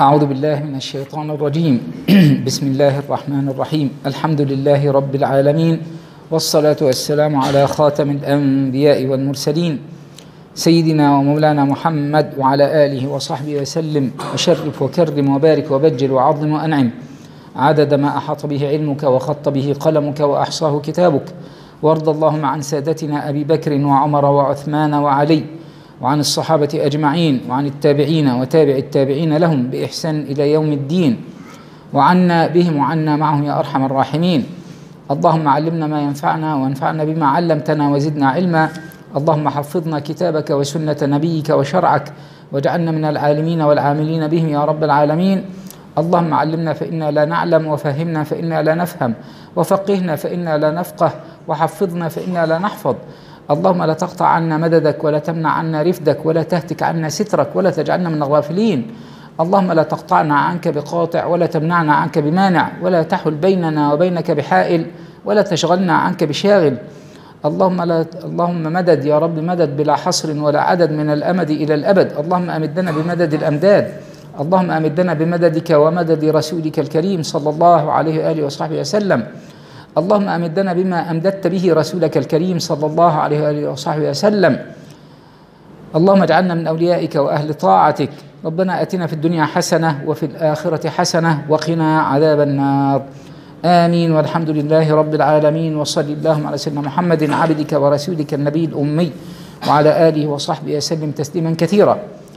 أعوذ بالله من الشيطان الرجيم بسم الله الرحمن الرحيم الحمد لله رب العالمين والصلاة والسلام على خاتم الأنبياء والمرسلين سيدنا ومولانا محمد وعلى آله وصحبه وسلم وشرف وكرم وبارك وبجل وعظم وأنعم عدد ما أحاط به علمك وخط به قلمك وأحصاه كتابك وارض اللهم عن سادتنا أبي بكر وعمر وعثمان وعلي وعن الصحابة أجمعين وعن التابعين وتابع التابعين لهم بإحسان إلى يوم الدين وعنا بهم وعنا معهم يا أرحم الراحمين اللهم علمنا ما ينفعنا وانفعنا بما علمتنا وزدنا علما اللهم حفظنا كتابك وسنة نبيك وشرعك واجعلنا من العالمين والعاملين بهم يا رب العالمين اللهم علمنا فإنا لا نعلم وفهمنا فإنا لا نفهم وفقهنا فإنا لا نفقه وحفظنا فإنا لا نحفظ اللهم لا تقطع عنا مددك ولا تمنع عنا رفدك ولا تهتك عنا سترك ولا تجعلنا من الغافلين اللهم لا تقطعنا عنك بقاطع ولا تمنعنا عنك بمانع ولا تحل بيننا وبينك بحائل ولا تشغلنا عنك بشاغل اللهم لا اللهم مدد يا رب مدد بلا حصر ولا عدد من الامد الى الابد اللهم امدنا بمدد الامداد اللهم امدنا بمددك ومدد رسولك الكريم صلى الله عليه واله وصحبه وسلم اللهم امدنا بما امددت به رسولك الكريم صلى الله عليه واله وصحبه وسلم اللهم اجعلنا من اوليائك واهل طاعتك ربنا اتنا في الدنيا حسنه وفي الاخره حسنه وقنا عذاب النار امين والحمد لله رب العالمين وصل اللهم على سيدنا محمد عبدك ورسولك النبي الامي وعلى اله وصحبه وسلم تسليما كثيرا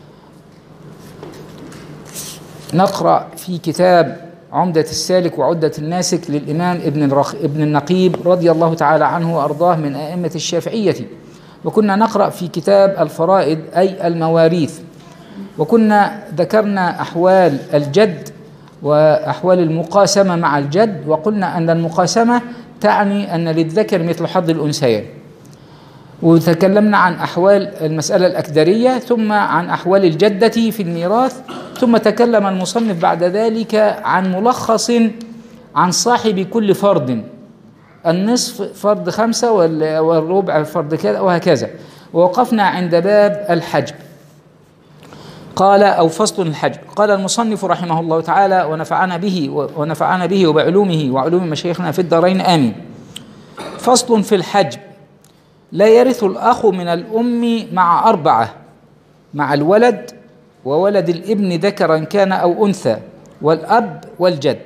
نقرا في كتاب عمدة السالك وعدة الناسك للإمام ابن, الرخ ابن النقيب رضي الله تعالى عنه وأرضاه من أئمة الشافعية وكنا نقرأ في كتاب الفرائض أي المواريث وكنا ذكرنا أحوال الجد وأحوال المقاسمة مع الجد وقلنا أن المقاسمة تعني أن للذكر مثل حظ الأنثيين وتكلمنا عن أحوال المسألة الأكدرية ثم عن أحوال الجدة في الميراث ثم تكلم المصنف بعد ذلك عن ملخص عن صاحب كل فرض النصف فرض خمسة والربع فرض كذا وهكذا ووقفنا عند باب الحجب قال أو فصل الحجب قال المصنف رحمه الله تعالى ونفعنا به ونفعنا به وبعلومه وعلوم مشايخنا في الدارين آمين فصل في الحجب لا يرث الأخ من الأم مع أربعة مع الولد وولد الابن ذكرا كان أو أنثى والأب والجد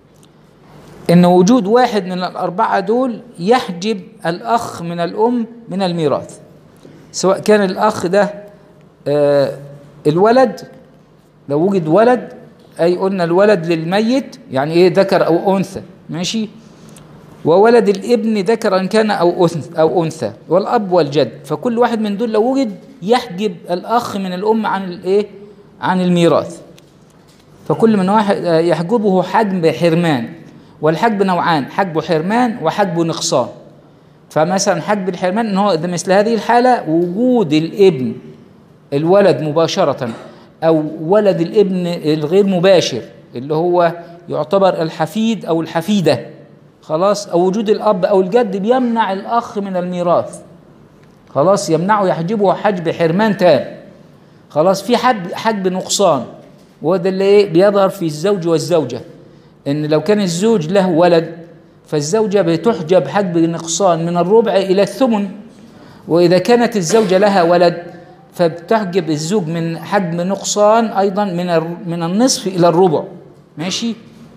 إن وجود واحد من الأربعة دول يحجب الأخ من الأم من الميراث سواء كان الأخ ده آه الولد لو وجد ولد أي قلنا الولد للميت يعني إيه ذكر أو أنثى ماشي وولد الابن ذكرا كان أو أنثى أو أنثى والأب والجد فكل واحد من دول لو وجد يحجب الأخ من الأم عن الإيه عن الميراث فكل من واحد يحجبه حجب حرمان والحجب نوعان حجب حرمان وحجب نقصان فمثلا حجب الحرمان ان هو مثل هذه الحاله وجود الابن الولد مباشره او ولد الابن الغير مباشر اللي هو يعتبر الحفيد او الحفيده خلاص او وجود الاب او الجد بيمنع الاخ من الميراث خلاص يمنعه يحجبه حجب حرمان تام خلاص في حجب حجب نقصان وده اللي ايه بيظهر في الزوج والزوجه ان لو كان الزوج له ولد فالزوجه بتحجب حجب نقصان من الربع الى الثمن واذا كانت الزوجه لها ولد فبتحجب الزوج من حجب نقصان ايضا من من النصف الى الربع ماشي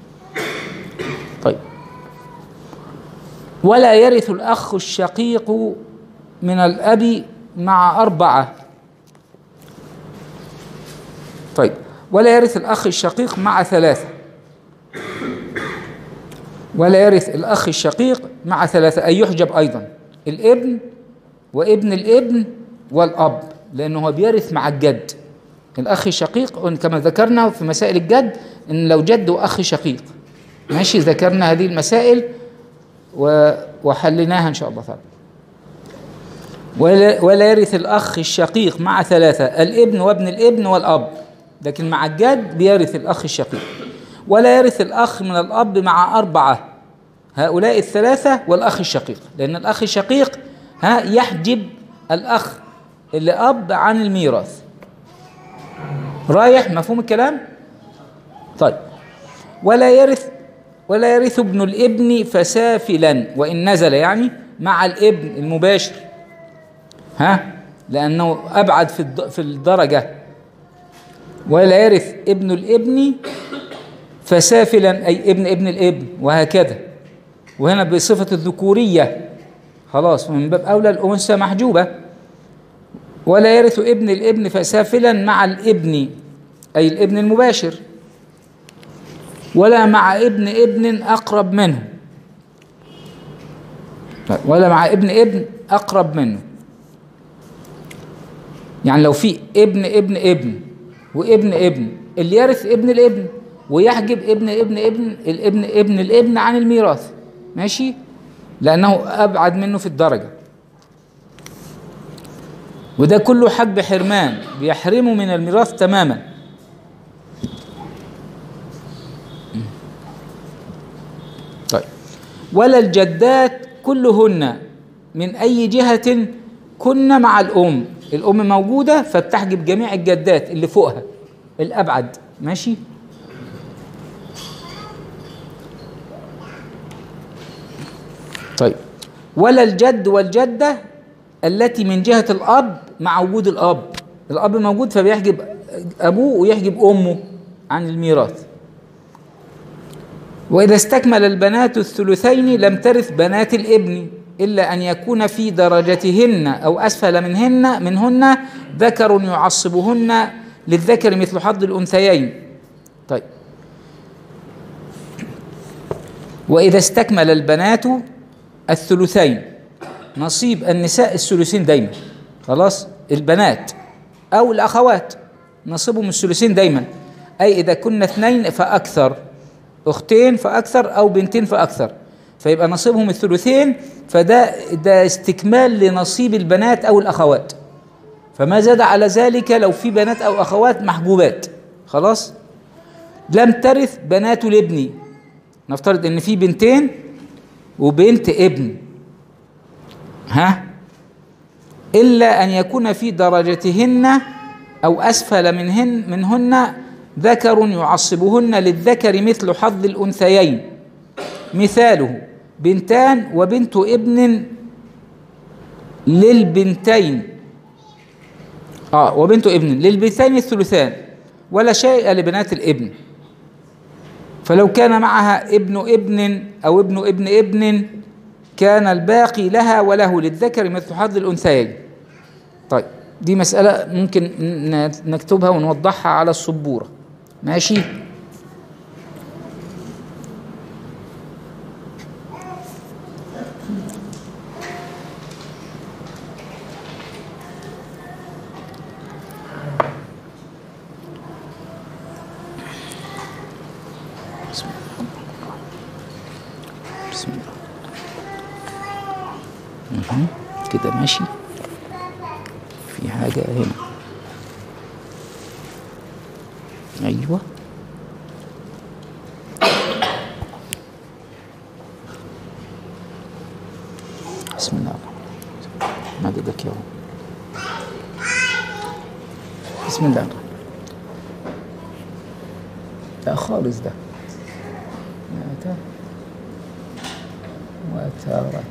طيب ولا يرث الاخ الشقيق من الاب مع اربعه طيب ولا يرث الأخ الشقيق مع ثلاثة ولا يرث الأخ الشقيق مع ثلاثة أي يحجب أيضا الابن وابن الابن والأب لأنه هو بيرث مع الجد الأخ الشقيق كما ذكرنا في مسائل الجد إن لو جد وأخ شقيق ماشي ذكرنا هذه المسائل وحلناها إن شاء الله تعالى ولا, ولا يرث الأخ الشقيق مع ثلاثة الابن وابن الابن والأب لكن مع الجد بيرث الأخ الشقيق ولا يرث الأخ من الأب مع أربعة هؤلاء الثلاثة والأخ الشقيق لأن الأخ الشقيق ها يحجب الأخ اللي أب عن الميراث رايح مفهوم الكلام طيب ولا يرث ولا يرث ابن الابن فسافلا وإن نزل يعني مع الابن المباشر ها لأنه أبعد في الد- في الدرجة ولا يرث ابن الابن فسافلا أي ابن ابن الابن وهكذا وهنا بصفة الذكورية خلاص من باب أولى الأنثى محجوبة ولا يرث ابن الابن فسافلا مع الابن أي الابن المباشر ولا مع ابن ابن أقرب منه لا، ولا مع ابن ابن أقرب منه يعني لو في ابن ابن ابن وابن ابن اللي يرث ابن الابن ويحجب ابن ابن ابن الابن ابن الابن عن الميراث ماشي لأنه أبعد منه في الدرجة وده كله حجب حرمان بيحرمه من الميراث تماما طيب ولا الجدات كلهن من أي جهة كن مع الأم الأم موجودة فبتحجب جميع الجدات اللي فوقها الأبعد ماشي طيب ولا الجد والجدة التي من جهة الأب مع وجود الأب الأب موجود فبيحجب أبوه ويحجب أمه عن الميراث وإذا استكمل البنات الثلثين لم ترث بنات الابن إلا أن يكون في درجتهن أو أسفل منهن منهن ذكر يعصبهن للذكر مثل حظ الأنثيين طيب وإذا استكمل البنات الثلثين نصيب النساء الثلثين دايما خلاص البنات أو الأخوات نصيبهم الثلثين دايما أي إذا كنا اثنين فأكثر أختين فأكثر أو بنتين فأكثر فيبقى نصيبهم الثلثين فده ده استكمال لنصيب البنات أو الأخوات فما زاد على ذلك لو في بنات أو أخوات محجوبات خلاص لم ترث بنات الابن نفترض ان في بنتين وبنت ابن ها الا ان يكون في درجتهن او اسفل منهن منهن ذكر يعصبهن للذكر مثل حظ الانثيين مثاله بنتان وبنت ابن للبنتين اه وبنت ابن للبنتين الثلثان ولا شيء لبنات الابن فلو كان معها ابن ابن او ابن ابن ابن كان الباقي لها وله للذكر مثل حظ الانثيين طيب دي مسألة ممكن ن- نكتبها ونوضحها على السبورة ماشي بسم الله بسم الله مهم. كده ماشي في حاجة هنا أيوة بسم الله الرحمن الرحيم مددك يا رب بسم الله الرحمن الرحيم. لا خالص ده مات وترك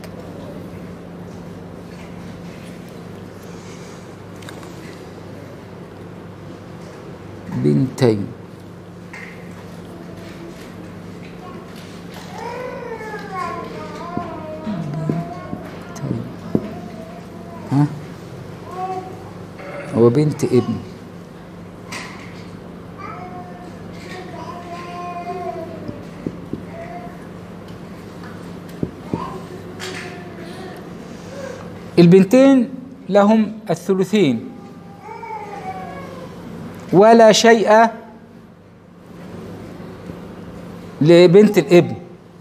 بنتين بنتين ها وبنت ابن البنتين لهم الثلثين ولا شيء لبنت الابن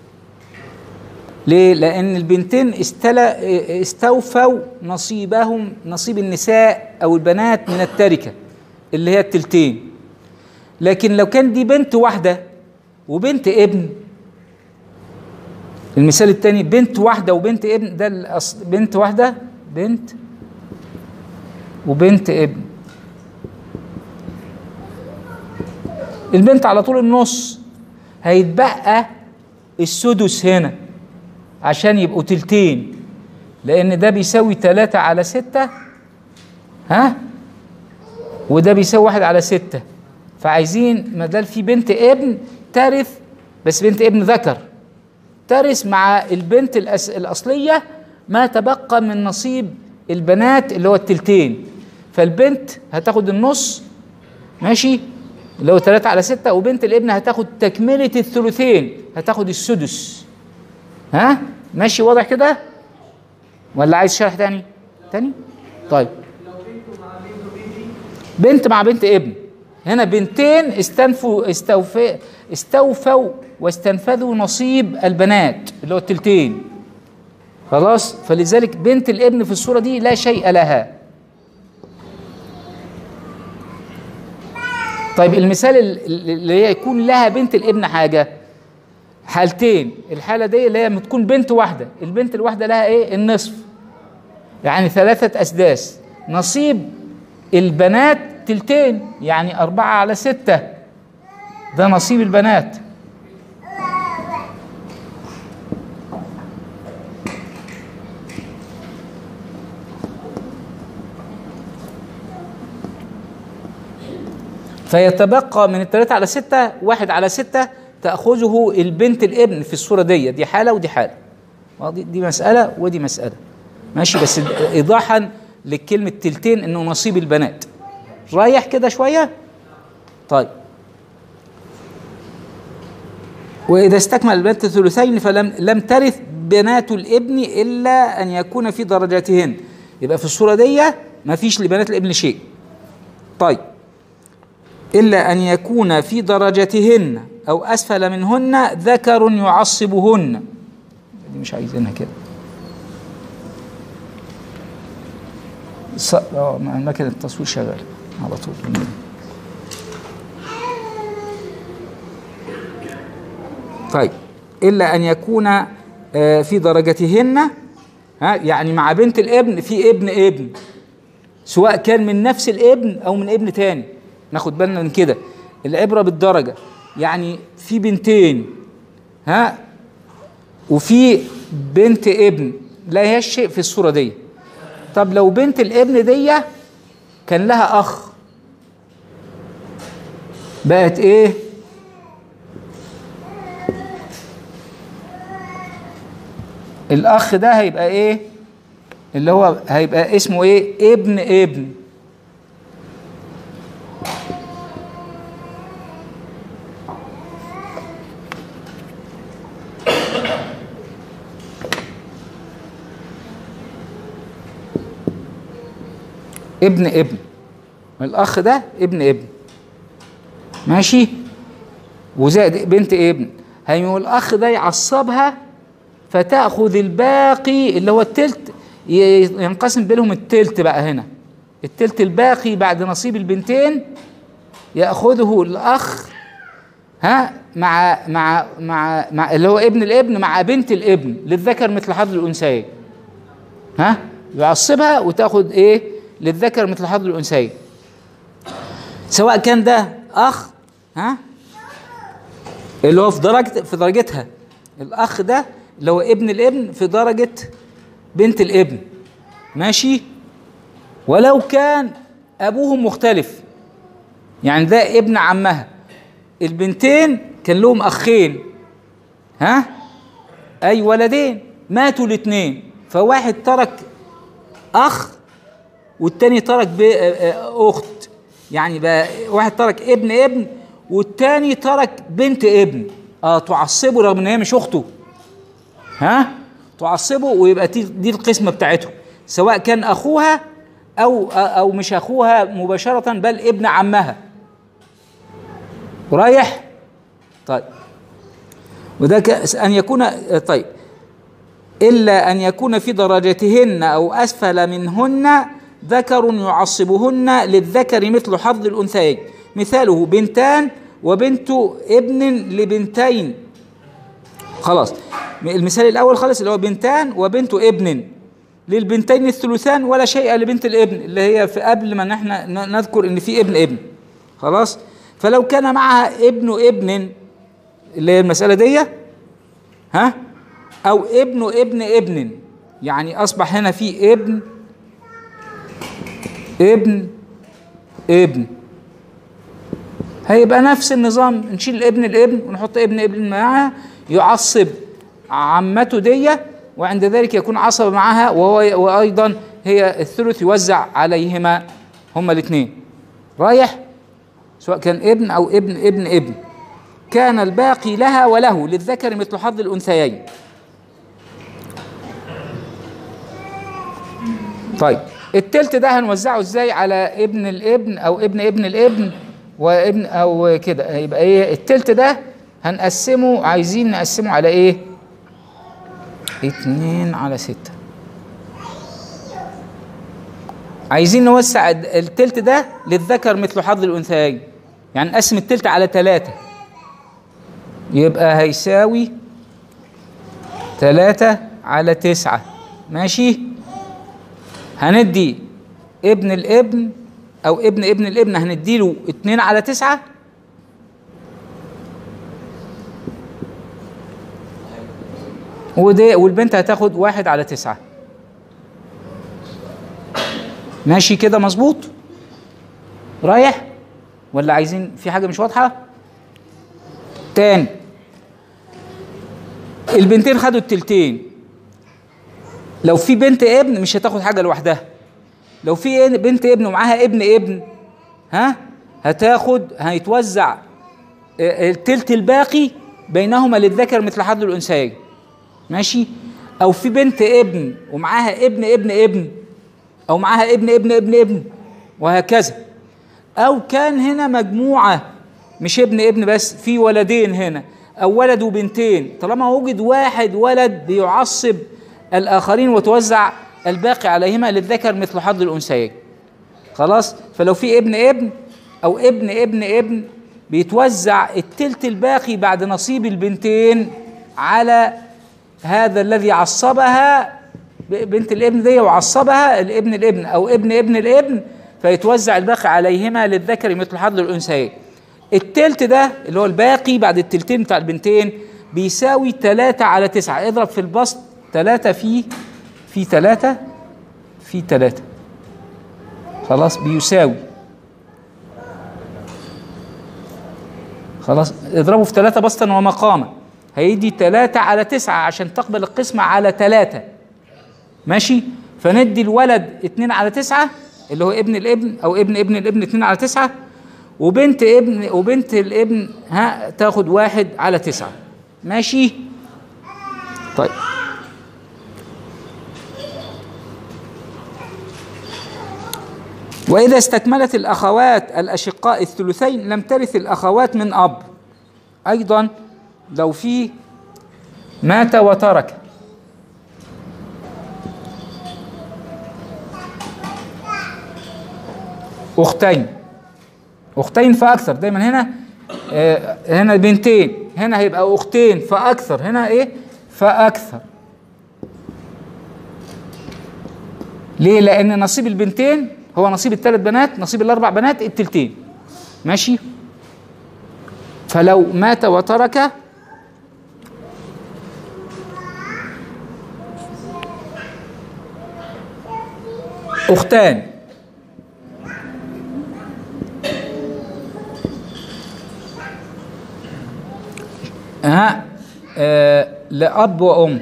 ليه؟ لأن البنتين استلا استوفوا نصيبهم نصيب النساء أو البنات من التركة اللي هي التلتين لكن لو كان دي بنت واحدة وبنت ابن المثال الثاني بنت واحدة وبنت ابن ده الأصل بنت واحدة بنت وبنت ابن البنت على طول النص هيتبقى السدس هنا عشان يبقوا تلتين لان ده بيساوي تلاتة على ستة ها وده بيساوي واحد على ستة فعايزين ما دام في بنت ابن ترث بس بنت ابن ذكر ترث مع البنت الأس... الأصلية ما تبقى من نصيب البنات اللي هو التلتين فالبنت هتاخد النص ماشي اللي هو 3 على 6 وبنت الابن هتاخد تكملة الثلثين هتاخد السدس ها ماشي واضح كده ولا عايز شرح تاني تاني طيب بنت مع بنت ابن هنا بنتين استنفوا استوفى استوفوا واستنفذوا نصيب البنات اللي هو التلتين خلاص فلذلك بنت الابن في الصورة دي لا شيء لها طيب المثال اللي هي يكون لها بنت الابن حاجة حالتين الحالة دي اللي هي بتكون بنت واحدة البنت الواحدة لها ايه النصف يعني ثلاثة أسداس نصيب البنات تلتين يعني أربعة على ستة ده نصيب البنات فيتبقى من الثلاثة على ستة واحد على ستة تأخذه البنت الابن في الصورة دي دي حالة ودي حالة دي, دي مسألة ودي مسألة ماشي بس إيضاحا لكلمة تلتين إنه نصيب البنات رايح كده شوية طيب وإذا استكمل البنت الثلثين فلم لم ترث بنات الابن إلا أن يكون في درجاتهن يبقى في الصورة دي ما فيش لبنات الابن شيء طيب إلا أن يكون في درجتهن أو أسفل منهن ذكر يعصبهن دي مش عايزينها كده ص... اه مكنة التصوير شغال على طول طيب إلا أن يكون آه في درجتهن ها يعني مع بنت الابن في ابن ابن سواء كان من نفس الابن أو من ابن تاني ناخد بالنا من كده العبره بالدرجه يعني في بنتين ها وفي بنت ابن لا هيش شيء في الصوره دي طب لو بنت الابن دي كان لها اخ بقت ايه الاخ ده هيبقى ايه اللي هو هيبقى اسمه ايه ابن ابن ابن ابن الاخ ده ابن ابن ماشي وزائد بنت ابن هيقول الاخ ده يعصبها فتاخذ الباقي اللي هو التلت ينقسم بينهم التلت بقى هنا التلت الباقي بعد نصيب البنتين ياخذه الاخ ها مع مع مع مع اللي هو ابن الابن مع بنت الابن للذكر مثل حظ الانثيين ها يعصبها وتاخذ ايه للذكر مثل حظ الانثيين سواء كان ده اخ ها اللي هو في درجه في درجتها الاخ ده اللي هو ابن الابن في درجه بنت الابن ماشي ولو كان ابوهم مختلف يعني ده ابن عمها البنتين كان لهم اخين ها اي ولدين ماتوا الاثنين فواحد ترك اخ والتاني ترك اخت يعني بقى واحد ترك ابن ابن والتاني ترك بنت ابن اه تعصبه رغم ان هي مش اخته ها تعصبه ويبقى دي القسمه بتاعته سواء كان اخوها او او مش اخوها مباشره بل ابن عمها رايح طيب وده ان يكون طيب الا ان يكون في درجتهن او اسفل منهن ذكر يعصبهن للذكر مثل حظ الانثيين مثاله بنتان وبنت ابن لبنتين خلاص المثال الاول خالص اللي هو بنتان وبنت ابن للبنتين الثلثان ولا شيء لبنت الابن اللي هي في قبل ما احنا نذكر ان في ابن ابن خلاص فلو كان معها ابن ابن اللي هي المسألة دي ها أو ابن ابن ابن يعني أصبح هنا في ابن ابن ابن هيبقى نفس النظام نشيل ابن الابن ونحط ابن ابن معاها يعصب عمته دي وعند ذلك يكون عصب معها وهو وايضا هي الثلث يوزع عليهما هما الاثنين رايح سواء كان ابن او ابن ابن ابن كان الباقي لها وله للذكر مثل حظ الانثيين طيب التلت ده هنوزعه ازاي على ابن الابن او ابن ابن الابن وابن او كده يبقى ايه التلت ده هنقسمه عايزين نقسمه على ايه اتنين على ستة عايزين نوسع التلت ده للذكر مثل حظ الانثيين يعني نقسم التلت على تلاتة يبقى هيساوي تلاتة على تسعة ماشي هندي ابن الابن او ابن ابن الابن هنديله اتنين على تسعة ودي والبنت هتاخد واحد على تسعة ماشي كده مظبوط رايح ولا عايزين في حاجة مش واضحة تاني البنتين خدوا التلتين لو في بنت ابن مش هتاخد حاجة لوحدها لو في بنت ابن ومعاها ابن ابن ها هتاخد هيتوزع التلت الباقي بينهما للذكر مثل حظ الانثيين ماشي او في بنت ابن ومعاها ابن ابن ابن او معاها ابن ابن ابن ابن وهكذا او كان هنا مجموعه مش ابن ابن بس في ولدين هنا او ولد وبنتين طالما وجد واحد ولد بيعصب الاخرين وتوزع الباقي عليهما للذكر مثل حظ الانثيين خلاص فلو في ابن ابن او ابن ابن ابن بيتوزع التلت الباقي بعد نصيب البنتين على هذا الذي عصبها بنت الابن دي وعصبها الابن الابن او ابن ابن الابن فيتوزع الباقي عليهما للذكر مثل حظ الانثيين التلت ده اللي هو الباقي بعد التلتين بتاع البنتين بيساوي 3 على 9 اضرب في البسط 3 في في 3 في 3 خلاص بيساوي خلاص اضربه في 3 بسطا ومقاما هيدي 3 على 9 عشان تقبل القسمة على 3 ماشي فندي الولد 2 على 9 اللي هو ابن الابن او ابن ابن الابن 2 على 9 وبنت ابن وبنت الابن ها تاخد واحد على تسعة ماشي طيب وإذا استكملت الأخوات الأشقاء الثلثين لم ترث الأخوات من أب أيضا لو في مات وترك أختين أختين فأكثر دايما هنا آه هنا بنتين هنا هيبقى أختين فأكثر هنا إيه فأكثر ليه لأن نصيب البنتين هو نصيب الثلاث بنات نصيب الأربع بنات التلتين ماشي فلو مات وترك أختان ها آه لأب وأم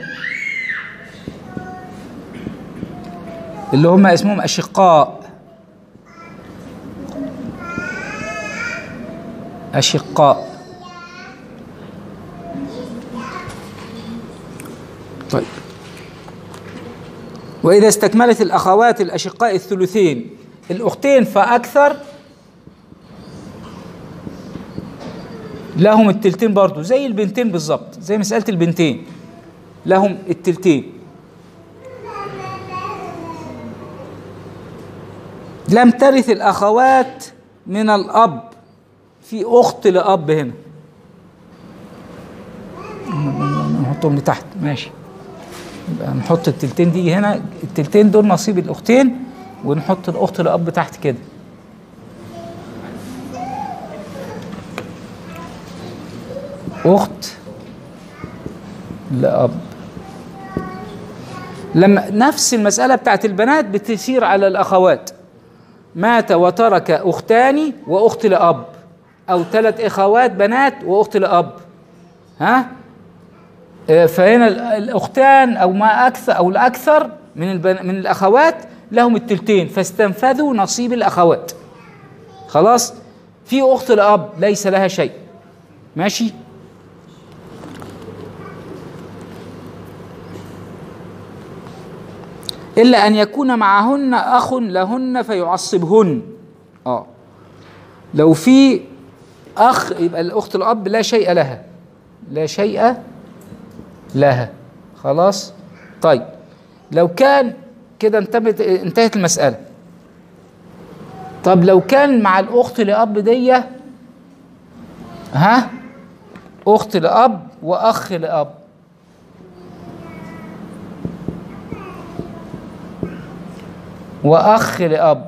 اللي هم اسمهم أشقاء أشقاء طيب وإذا استكملت الأخوات الأشقاء الثلثين الأختين فأكثر لهم التلتين برضو زي البنتين بالظبط زي مسألة البنتين لهم التلتين لم ترث الأخوات من الأب في أخت لأب هنا نحطهم لتحت ماشي يبقى نحط التلتين دي هنا التلتين دول نصيب الأختين ونحط الأخت لأب تحت كده أخت لأب لما نفس المسألة بتاعت البنات بتسير على الأخوات مات وترك أختان وأخت لأب أو ثلاث إخوات بنات وأخت لأب ها آه، فهنا ال- الأختان أو ما أكثر أو الأكثر من البن من الأخوات لهم التلتين فاستنفذوا نصيب الأخوات خلاص في أخت لأب ليس لها شيء ماشي إلا أن يكون معهن أخ لهن فيعصبهن آه لو في أخ يبقى الأخت الأب لا شيء لها لا شيء لها خلاص طيب لو كان كده انتهت انتهت المسألة طب لو كان مع الأخت لأب دي ها أخت لأب وأخ لأب وأخ لأب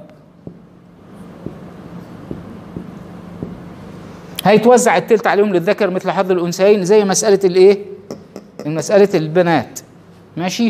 هيتوزع التلت عليهم للذكر مثل حظ الأنثيين زي مسألة الإيه؟ مسألة البنات ماشي؟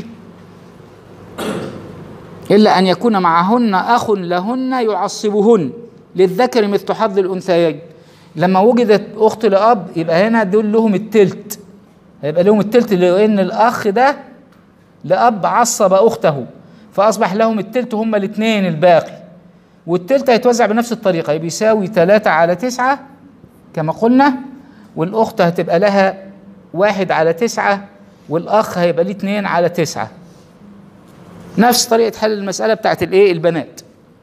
إلا أن يكون معهن أخ لهن يعصبهن للذكر مثل حظ الأنثيين لما وجدت أخت لأب يبقى هنا دول لهم التلت هيبقى لهم التلت لأن الأخ ده لأب عصب أخته فأصبح لهم التلت هما الاثنين الباقي والتلت هيتوزع بنفس الطريقة يبقى يساوي ثلاثة على تسعة كما قلنا والأخت هتبقى لها واحد على تسعة والأخ هيبقى ليه اتنين على تسعة نفس طريقة حل المسألة بتاعت الإيه البنات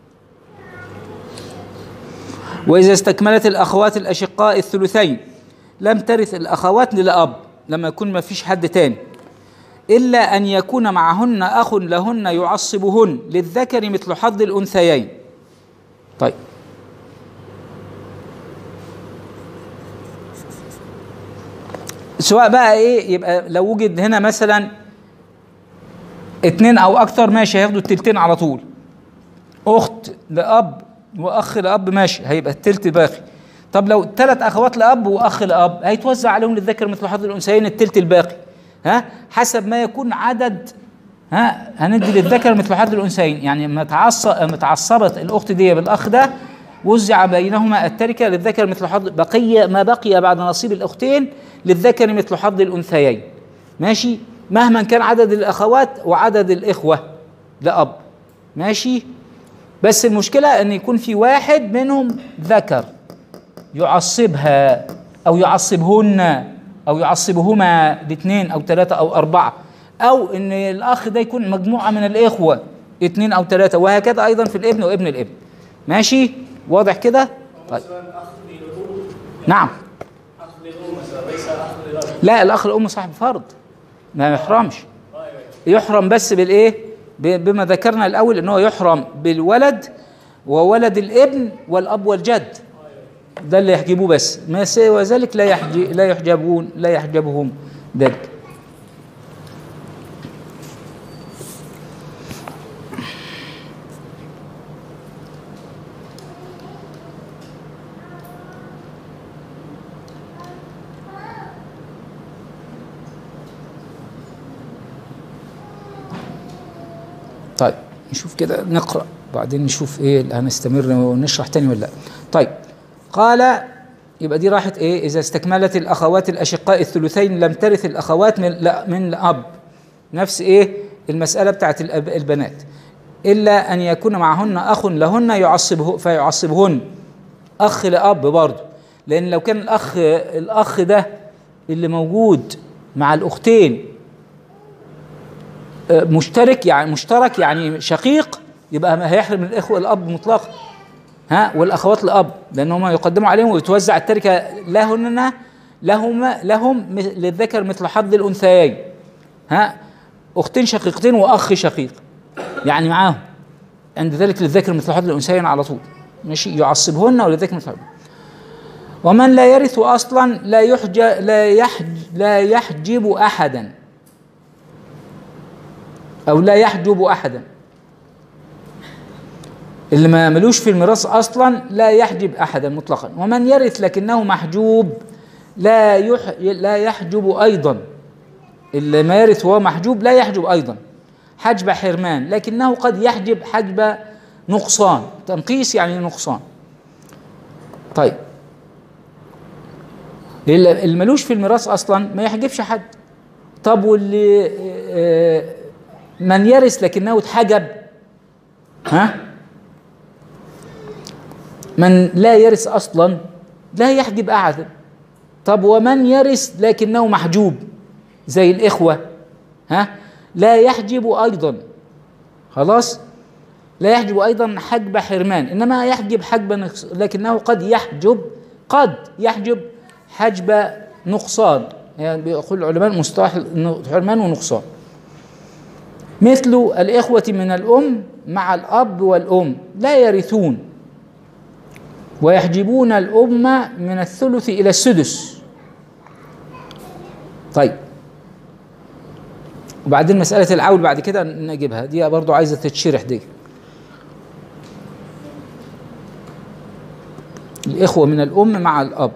وإذا استكملت الأخوات الأشقاء الثلثين لم ترث الأخوات للأب لما يكون ما فيش حد تاني إلا أن يكون معهن أخ لهن يعصبهن للذكر مثل حظ الأنثيين طيب سواء بقى ايه يبقى لو وجد هنا مثلا اتنين او اكتر ماشي هياخدوا التلتين على طول اخت لاب واخ لاب ماشي هيبقى التلت باقي طب لو ثلاث اخوات لاب واخ لاب هيتوزع عليهم للذكر مثل حظ الانثيين التلت الباقي ها حسب ما يكون عدد ها هندي للذكر مثل حظ الانثيين يعني متعصب متعصبت الاخت دي بالاخ ده وزع بينهما التركه للذكر مثل حظ بقي ما بقي بعد نصيب الاختين للذكر مثل حظ الانثيين ماشي مهما كان عدد الاخوات وعدد الاخوه لاب ماشي بس المشكله ان يكون في واحد منهم ذكر يعصبها او يعصبهن او يعصبهما الاثنين او ثلاثه او اربعه او ان الاخ ده يكون مجموعه من الاخوه اثنين او ثلاثه وهكذا ايضا في الابن وابن الابن ماشي واضح كده طيب نعم اخ للام مثلا ليس اخ للاب لا الاخ الام صاحب فرض ما يحرمش يحرم بس بالايه ب- بما ذكرنا الاول ان هو يحرم بالولد وولد الابن والاب والجد ده اللي يحجبوه بس ما سوى ذلك لا يحج لا يحجبون لا يحجبهم ذلك طيب نشوف كده نقرا بعدين نشوف ايه اللي هنستمر ونشرح تاني ولا لا طيب قال يبقى دي راحت ايه اذا استكملت الاخوات الاشقاء الثلثين لم ترث الاخوات من لا من الاب نفس ايه المساله بتاعت الأب البنات الا ان يكون معهن اخ لهن يعصبه فيعصبهن اخ لاب برضه لان لو كان الاخ الاخ ده اللي موجود مع الاختين مشترك يعني مشترك يعني شقيق يبقى ما هيحرم الاخوه الاب مطلقا ها والاخوات الاب لان هم يقدموا عليهم ويتوزع التركه لهن لهم لهم مث- للذكر مثل حظ الانثيين ها اختين شقيقتين واخ شقيق يعني معاهم عند ذلك للذكر مثل حظ الانثيين على طول ماشي يعصبهن وللذكر مثل حظ ومن لا يرث اصلا لا يحج لا يحج لا يحجب احدا او لا يحجب احدا اللي ما ملوش في الميراث اصلا لا يحجب احدا مطلقا ومن يرث لكنه محجوب لا يح لا يحجب ايضا اللي ما يرث وهو محجوب لا يحجب ايضا حجب حرمان لكنه قد يحجب حجب نقصان تنقيص يعني نقصان طيب اللي اللي ملوش في الميراث اصلا ما يحجبش حد طب واللي آه، من يرث لكنه اتحجب ها من لا يرث اصلا لا يحجب احدا طب ومن يرث لكنه محجوب زي الاخوه ها لا يحجب ايضا خلاص لا يحجب ايضا حجب حرمان انما يحجب حجب نقص لكنه قد يحجب قد يحجب حجب نقصان يعني بيقول العلماء مصطلح حرمان ونقصان مثل الإخوة من الأم مع الأب والأم لا يرثون ويحجبون الأم من الثلث إلى السدس طيب وبعدين مسألة العول بعد كده نجيبها دي برضو عايزة تتشرح دي الإخوة من الأم مع الأب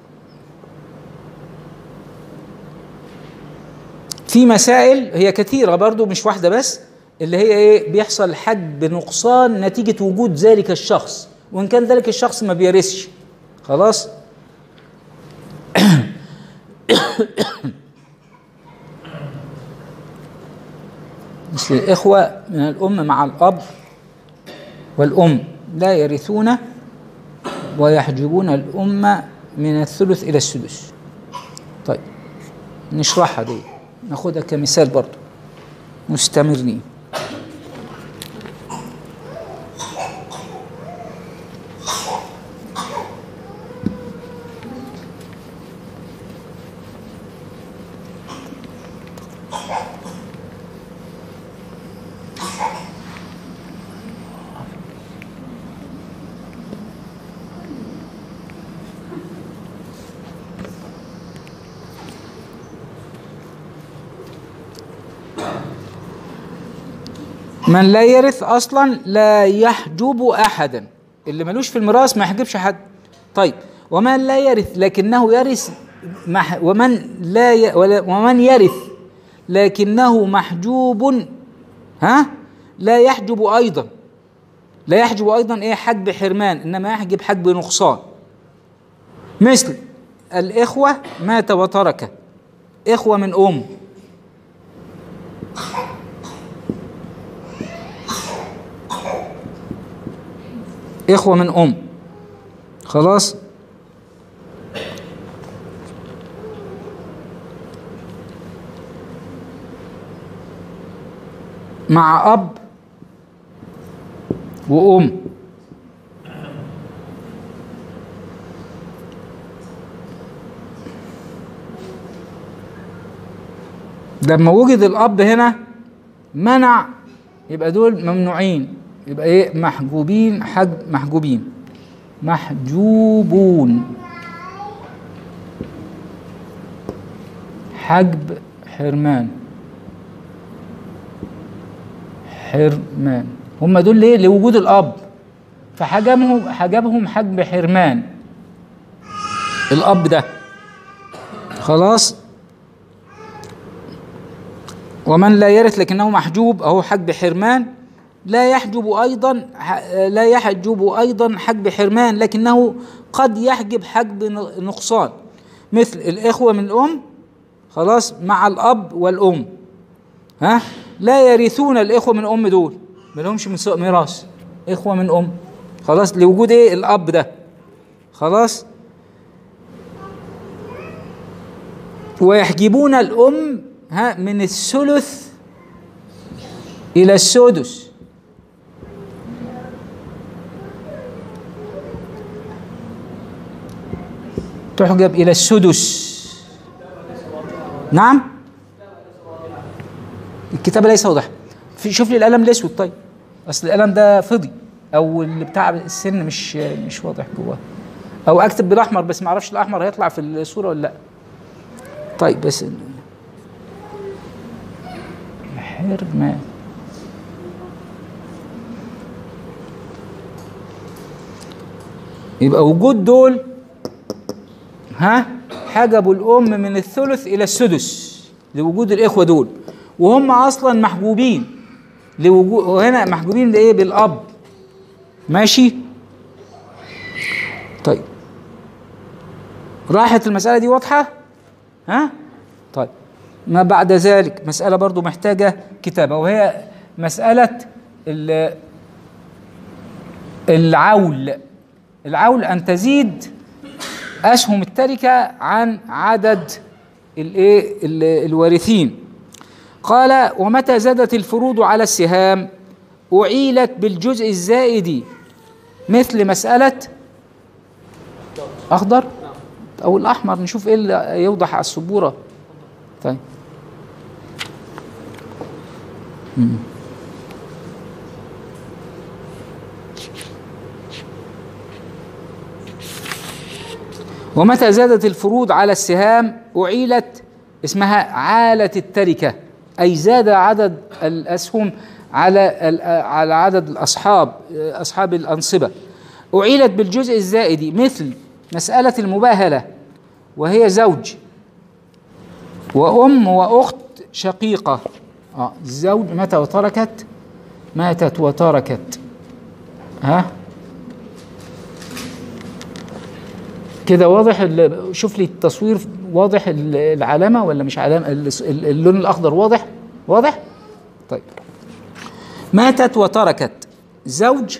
في مسائل هي كثيرة برضو مش واحدة بس اللي هي ايه بيحصل حجب نقصان نتيجة وجود ذلك الشخص وإن كان ذلك الشخص ما بيرثش خلاص مثل الإخوة من الأم مع الأب والأم لا يرثون ويحجبون الأم من الثلث إلى السدس طيب نشرحها دي ناخدها كمثال برضو مستمرين من لا يرث اصلا لا يحجب احدا اللي ملوش في الميراث ما يحجبش حد طيب ومن لا يرث لكنه يرث مح ومن لا ي ولا- ومن يرث لكنه محجوب ها لا يحجب ايضا لا يحجب ايضا ايه حجب حرمان انما يحجب حجب نقصان مثل الاخوه مات وترك اخوه من ام إخوة من أم خلاص مع أب وأم لما وجد الأب هنا منع يبقى دول ممنوعين يبقى ايه محجوبين حج محجوبين محجوبون حجب حرمان حرمان هم دول ليه لوجود الاب فحجبهم حجبهم حجب حرمان الاب ده خلاص ومن لا يرث لكنه محجوب اهو حجب حرمان لا يحجب ايضا لا يحجب ايضا حجب حرمان لكنه قد يحجب حجب نقصان مثل الاخوه من الام خلاص مع الاب والام ها لا يرثون الاخوه من ام دول ما لهمش من ميراث اخوه من ام خلاص لوجود ايه الاب ده خلاص ويحجبون الام ها من الثلث الى السدس تحجب إلى السدس نعم الكتابة ليس واضحة في شوف لي القلم الأسود طيب أصل القلم ده فضي أو اللي بتاع السن مش مش واضح جواه أو أكتب بالأحمر بس ما أعرفش الأحمر هيطلع في الصورة ولا لأ طيب بس حرمان يبقى وجود دول ها حجبوا الأم من الثلث إلى السدس لوجود الإخوة دول وهم أصلا محجوبين لوجود وهنا محجوبين بإيه بالأب ماشي طيب راحت المسألة دي واضحة ها طيب ما بعد ذلك مسألة برضو محتاجة كتابة وهي مسألة ال- العول العول أن تزيد أسهم التركة عن عدد الإيه ال- الوارثين قال ومتى زادت الفروض على السهام أعيلت بالجزء الزائد مثل مسألة أخضر أو الأحمر نشوف إيه اللي يوضح على السبورة طيب مم. ومتى زادت الفروض على السهام أعيلت اسمها عالة التركة أي زاد عدد الأسهم على ال- على عدد الأصحاب أصحاب الأنصبة أعيلت بالجزء الزائد مثل مسألة المباهلة وهي زوج وأم وأخت شقيقة آه الزوج متى وتركت ماتت وتركت ها كده واضح ال- شوف لي التصوير واضح ال- العلامة ولا مش علامة ال- ال- اللون الأخضر واضح واضح طيب ماتت وتركت زوج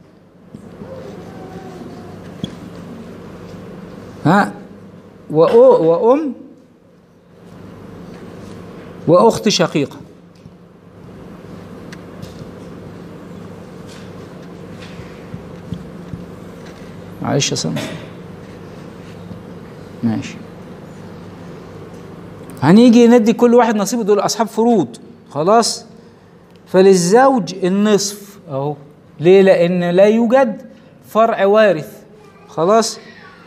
ها وأو- وأم وأخت شقيقة معلش يا سامي ماشي هنيجي ندي كل واحد نصيبه دول أصحاب فروض خلاص فللزوج النصف أهو ليه لأن لا يوجد فرع وارث خلاص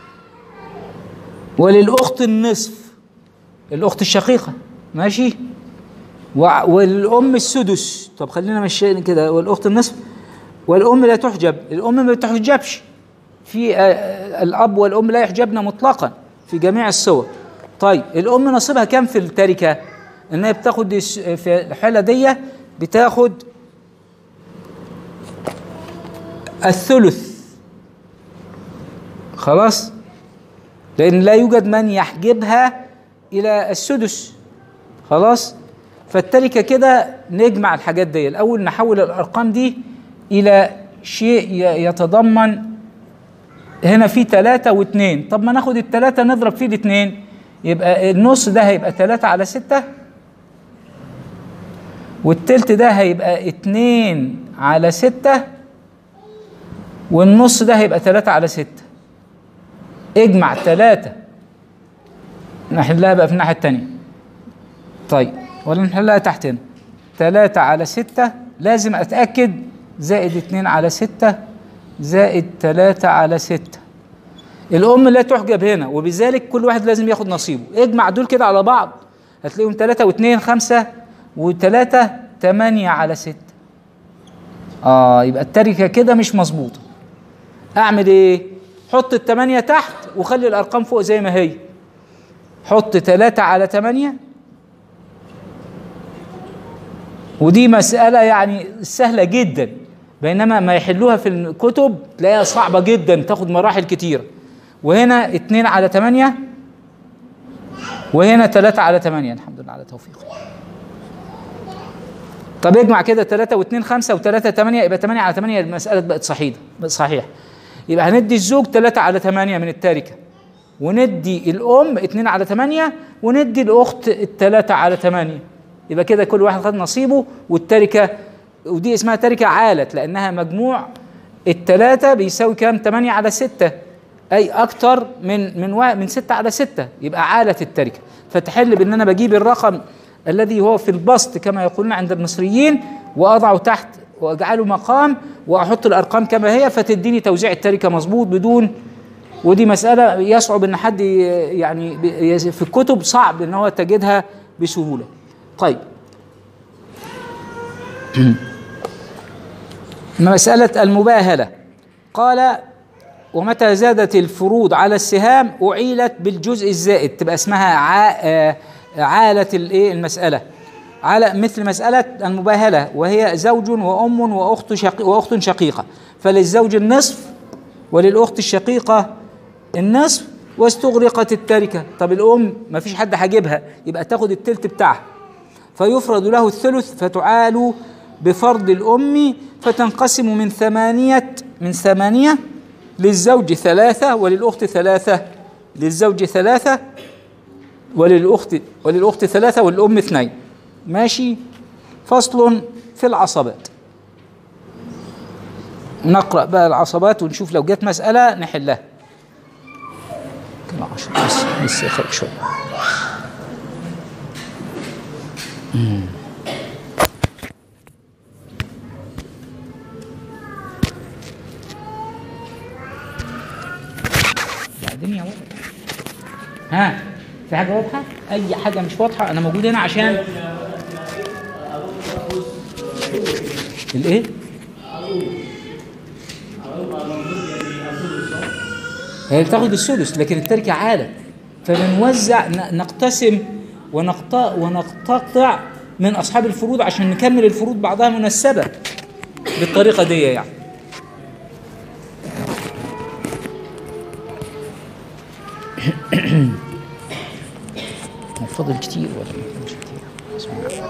وللأخت النصف الأخت الشقيقة ماشي وع- والأم السدس طب خلينا ماشيين كده والأخت النصف والأم لا تحجب الأم ما بتحجبش في آه، آه، الأب والأم لا يحجبن مطلقا في جميع الصور طيب الأم نصيبها كام في التركة إنها بتاخد الس- في الحالة دي بتاخد الثلث خلاص لأن لا يوجد من يحجبها إلى السدس خلاص فالتركة كده نجمع الحاجات دي الأول نحول الأرقام دي إلى شيء ي- يتضمن هنا في ثلاثة واثنين طب ما ناخد الثلاثة نضرب فيه الاثنين يبقى النص ده هيبقى ثلاثة على ستة والتلت ده هيبقى اتنين على ستة والنص ده هيبقى ثلاثة على ستة اجمع ثلاثة نحلها بقى في الناحية التانية طيب ولا نحلها تحت هنا ثلاثة على ستة لازم أتأكد زائد اتنين على ستة زائد ثلاثة على ستة الأم لا تحجب هنا وبذلك كل واحد لازم ياخد نصيبه اجمع دول كده على بعض هتلاقيهم ثلاثة واثنين خمسة وثلاثة ثمانية على ستة اه يبقى التركة كده مش مظبوطة اعمل ايه حط الثمانية تحت وخلي الارقام فوق زي ما هي حط ثلاثة على ثمانية ودي مسألة يعني سهلة جدا بينما ما يحلوها في الكتب تلاقيها صعبة جدا تاخد مراحل كتيرة وهنا اتنين على تمانية وهنا تلاتة على تمانية الحمد لله على توفيق طب اجمع كده تلاتة واتنين خمسة وتلاتة تمانية يبقى تمانية على تمانية المسألة بقت صحيحة بقت صحيح يبقى هندي الزوج تلاتة على تمانية من التركة وندي الأم اتنين على تمانية وندي الأخت التلاتة على تمانية يبقى كده كل واحد خد نصيبه والتركة ودي اسمها تركة عالت لأنها مجموع التلاتة بيساوي كام؟ تمانية على ستة أي أكتر من من وا- من ستة على ستة يبقى عالت التركة فتحل بأن أنا بجيب الرقم الذي هو في البسط كما يقولون عند المصريين وأضعه تحت وأجعله مقام وأحط الأرقام كما هي فتديني توزيع التركة مظبوط بدون ودي مسألة يصعب إن حد ي- يعني ب- في الكتب صعب إن هو تجدها بسهولة. طيب. مسألة المباهلة قال ومتى زادت الفروض على السهام أعيلت بالجزء الزائد تبقى اسمها ع- آه، عالة الايه المسألة على مثل مسألة المباهلة وهي زوج وأم وأخت شقي وأخت شقيقة فللزوج النصف وللأخت الشقيقة النصف واستغرقت التركة طب الأم ما فيش حد هجيبها يبقى تاخد التلت بتاعها فيفرض له الثلث فتعال بفرض الأم فتنقسم من ثمانية من ثمانية للزوج ثلاثة وللأخت ثلاثة للزوج ثلاثة وللأخت وللأخت ثلاثة والأم اثنين ماشي فصل في العصبات نقرأ بقى العصبات ونشوف لو جت مسألة نحلها كده عشر بس لسه خير شوية مم. بعدين يا ولد ها في حاجة واضحة؟ أي حاجة مش واضحة أنا موجود هنا عشان الإيه؟ هي تاخد الثلث لكن التركة عالة فبنوزع ن- نقتسم ونقطع ونقتطع من أصحاب الفروض عشان نكمل الفروض بعضها منسبة بالطريقة دي يعني فضل كتير ولا ما فضلش كتير بسم الله.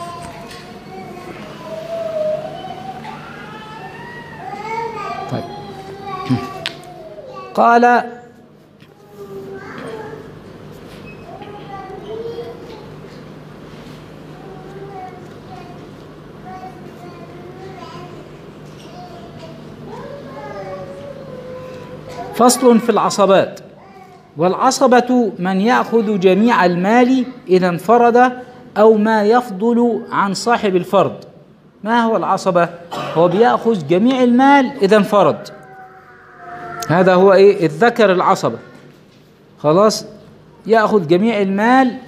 طيب قال فصل في العصبات والعصبة من يأخذ جميع المال إذا انفرد أو ما يفضل عن صاحب الفرض ما هو العصبة؟ هو بيأخذ جميع المال إذا انفرد هذا هو إيه؟ الذكر العصبة خلاص يأخذ جميع المال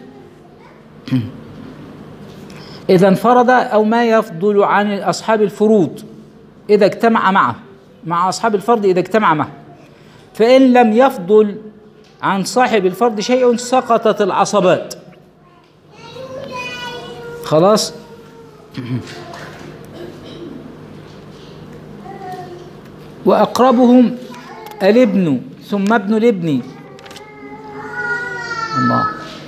إذا انفرد أو ما يفضل عن أصحاب الفروض إذا اجتمع معه مع أصحاب الفرض إذا اجتمع معه فإن لم يفضل عن صاحب الفرض شيء سقطت العصبات خلاص وأقربهم الابن ثم ابن الابن الله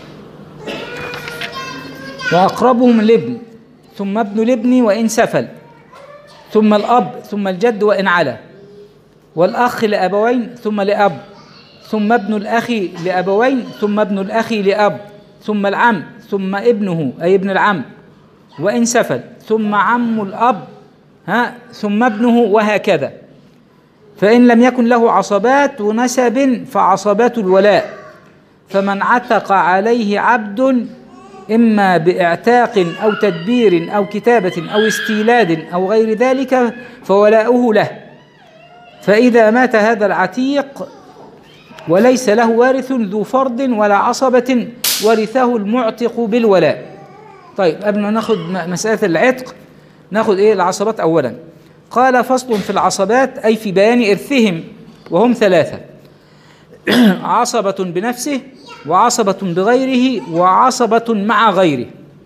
وأقربهم الابن ثم ابن الابن وإن سفل ثم الأب ثم الجد وإن علا والأخ لأبوين ثم لأب ثم ابن الأخ لأبوين ثم ابن الأخ لأب ثم العم ثم ابنه أي ابن العم وإن سفل ثم عم الأب ها ثم ابنه وهكذا فإن لم يكن له عصبات نسب فعصبات الولاء فمن عتق عليه عبد إما باعتاق أو تدبير أو كتابة أو استيلاد أو غير ذلك فولاؤه له فإذا مات هذا العتيق وليس له وارث ذو فرض ولا عصبة ورثه المعتق بالولاء طيب قبل ما ناخد م- مسألة العتق ناخد ايه العصبات أولا قال فصل في العصبات أي في بيان إرثهم وهم ثلاثة عصبة بنفسه وعصبة بغيره وعصبة مع غيره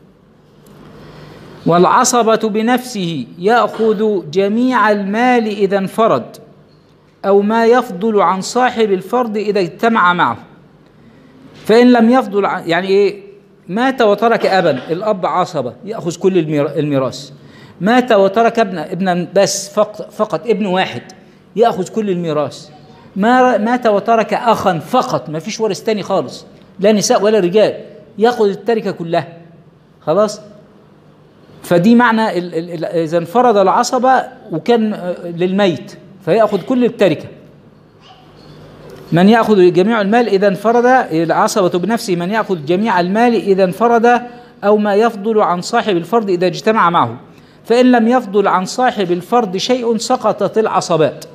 والعصبة بنفسه يأخذ جميع المال إذا انفرد أو ما يفضل عن صاحب الفرض إذا اجتمع معه فإن لم يفضل عن يعني إيه مات وترك أبا الأب عصبة يأخذ كل الميرا- الميراث مات وترك ابنا ابنا بس فقط, فقط ابن واحد يأخذ كل الميراث ما مات وترك أخا فقط ما فيش ورث تاني خالص لا نساء ولا رجال يأخذ التركة كلها خلاص فدي معنى ال- ال- ال- إذا انفرد العصبة وكان آه، للميت فيأخذ كل التركة من يأخذ جميع المال إذا انفرد العصبة بنفسه من يأخذ جميع المال إذا انفرد أو ما يفضل عن صاحب الفرض إذا اجتمع معه فإن لم يفضل عن صاحب الفرض شيء سقطت العصبات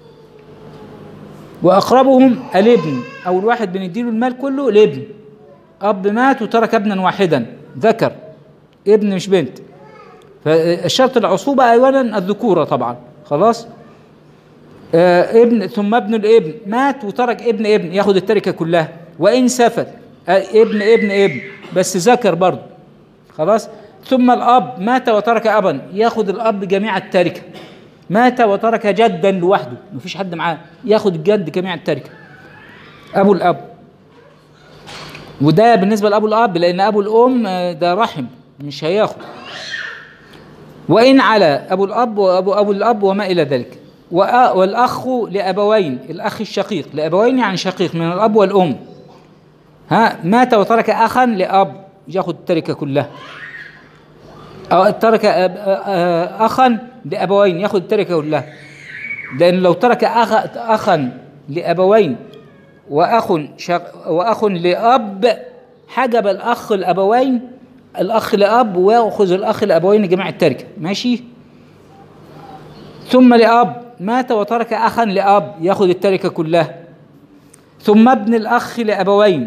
وأقربهم الابن أو الواحد بنديله المال كله الابن أب مات وترك ابنا واحدا ذكر ابن مش بنت فالشرط العصوبة أولا الذكورة طبعا خلاص آه ابن ثم ابن الابن مات وترك ابن ابن ياخد التركه كلها وان سفل آه ابن ابن ابن بس ذكر برضه خلاص ثم الاب مات وترك ابا ياخد الاب جميع التركه مات وترك جدا لوحده مفيش حد معاه ياخد الجد جميع التركه ابو الاب وده بالنسبه لابو الاب لان ابو الام آه، ده رحم مش هياخد وإن على أبو الأب وأبو أبو الأب وما إلى ذلك وأ- والأخ لأبوين الأخ الشقيق لأبوين يعني شقيق من الأب والأم ها مات وترك أخا لأب ياخد التركة كلها أو ترك أب آه، أخا لأبوين ياخد التركة كلها لأن لو ترك أخ أخا لأبوين وأخ شق وأخ لأب حجب الأخ الأبوين الأخ لأب ويأخذ الأخ لأبوين جميع التركة ماشي ثم لأب مات وترك أخا لأب يأخذ التركة كلها ثم ابن الأخ لأبوين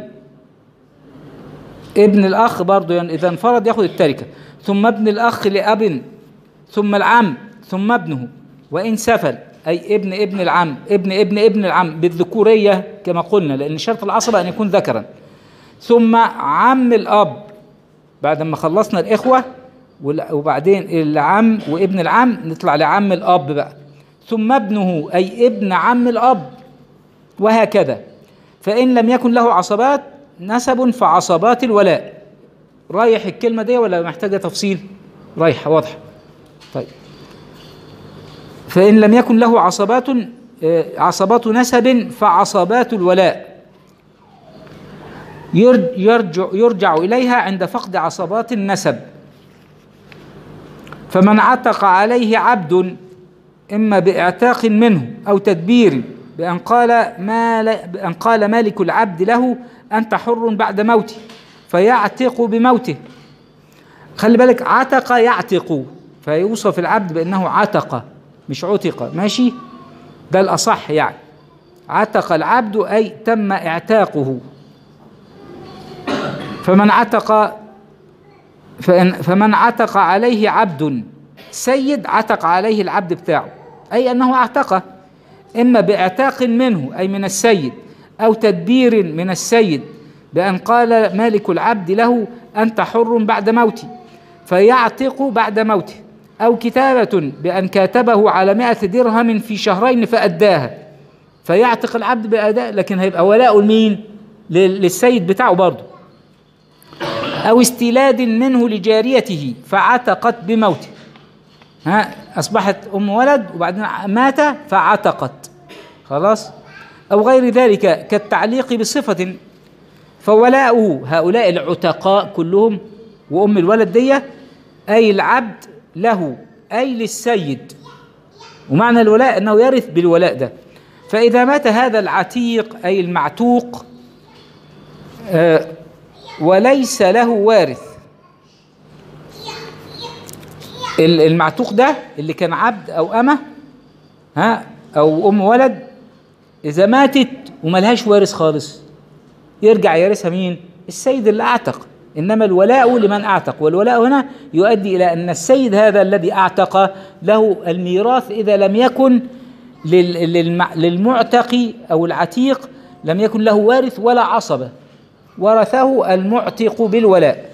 ابن الأخ برضه يعني إذا انفرد يأخذ التركة ثم ابن الأخ لأب ثم العم ثم ابنه وإن سفل أي ابن ابن العم ابن ابن ابن العم بالذكورية كما قلنا لأن شرط العصبة أن يكون ذكرا ثم عم الأب بعد ما خلصنا الإخوة وال- وبعدين العم وابن العم نطلع لعم الأب بقى ثم ابنه أي ابن عم الأب وهكذا فإن لم يكن له عصبات نسب فعصبات الولاء رايح الكلمة دي ولا محتاجة تفصيل رايحة واضحة طيب فإن لم يكن له عصبات آه، عصبات نسب فعصبات الولاء يرج- يرجع, يرجع إليها عند فقد عصبات النسب فمن عتق عليه عبد إما بإعتاق منه أو تدبير بأن قال ما لا- بأن قال مالك العبد له أنت حر بعد موته فيعتق بموته خلي بالك عتق يعتق فيوصف العبد بأنه عتق مش عتق ماشي ده الأصح يعني عتق العبد أي تم اعتاقه فمن عتق فإن فمن عتق عليه عبد سيد عتق عليه العبد بتاعه أي أنه اعتقه إما باعتاق منه أي من السيد أو تدبير من السيد بأن قال مالك العبد له أنت حر بعد موتي فيعتق بعد موته أو كتابة بأن كاتبه على مائة درهم في شهرين فأداها فيعتق العبد بأداء لكن هيبقى ولاء لمين لل- للسيد بتاعه برضه أو استيلاد منه لجاريته فعتقت بموته ها أصبحت أم ولد وبعدين مات فعتقت خلاص أو غير ذلك كالتعليق بصفة فولاؤه هؤلاء العتقاء كلهم وأم الولد دي أي العبد له أي للسيد ومعنى الولاء أنه يرث بالولاء ده فإذا مات هذا العتيق أي المعتوق آه وليس له وارث ال- المعتوق ده اللي كان عبد او امه ها او ام ولد اذا ماتت وملهاش وارث خالص يرجع يرثها مين السيد اللي اعتق انما الولاء لمن اعتق والولاء هنا يؤدي الى ان السيد هذا الذي اعتق له الميراث اذا لم يكن لل- للمع- للمعتق او العتيق لم يكن له وارث ولا عصبه ورثه المعتق بالولاء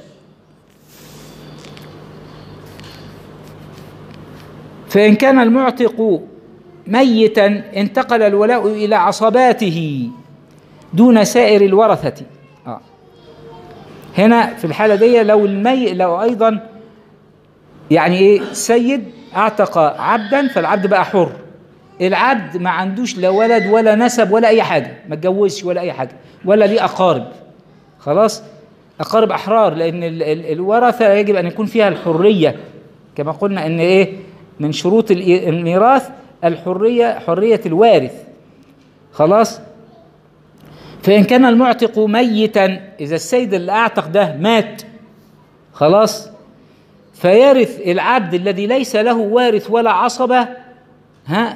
فإن كان المعتق ميتا انتقل الولاء إلى عصباته دون سائر الورثة آه. هنا في الحالة دي لو المي لو أيضا يعني إيه سيد أعتق عبدا فالعبد بقى حر العبد ما عندوش لا ولد ولا نسب ولا أي حاجة ما اتجوزش ولا أي حاجة ولا ليه أقارب خلاص أقارب أحرار لأن ال- ال- الورثة يجب أن يكون فيها الحرية كما قلنا أن إيه من شروط ال- الميراث الحرية حرية الوارث خلاص فإن كان المعتق ميتا إذا السيد اللي أعتق ده مات خلاص فيرث العبد الذي ليس له وارث ولا عصبة ها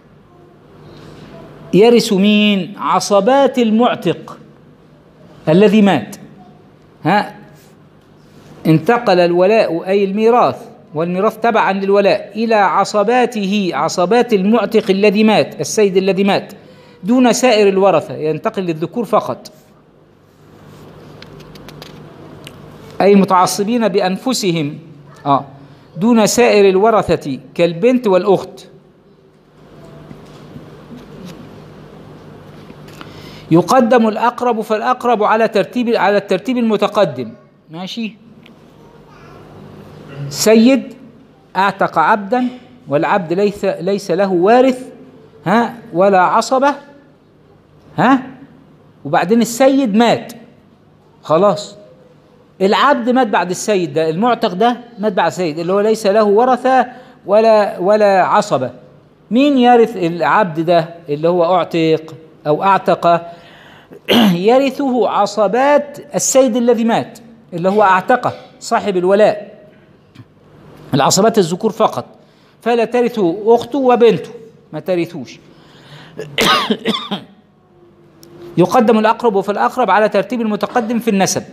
يرث مين عصبات المعتق الذي مات ها انتقل الولاء أي الميراث والميراث تبعا للولاء إلى عصباته عصبات المعتق الذي مات السيد الذي مات دون سائر الورثة ينتقل للذكور فقط أي متعصبين بأنفسهم آه دون سائر الورثة كالبنت والأخت يقدم الأقرب فالأقرب على ترتيب على الترتيب المتقدم ماشي سيد اعتق عبدا والعبد ليس ليس له وارث ها ولا عصبه ها وبعدين السيد مات خلاص العبد مات بعد السيد ده المعتق ده مات بعد السيد اللي هو ليس له ورثه ولا ولا عصبه مين يرث العبد ده اللي هو اعتق او اعتق يرثه عصبات السيد الذي مات اللي هو اعتقه صاحب الولاء العصبات الذكور فقط فلا ترث اخته وبنته ما ترثوش يقدم الاقرب فالاقرب على ترتيب المتقدم في النسب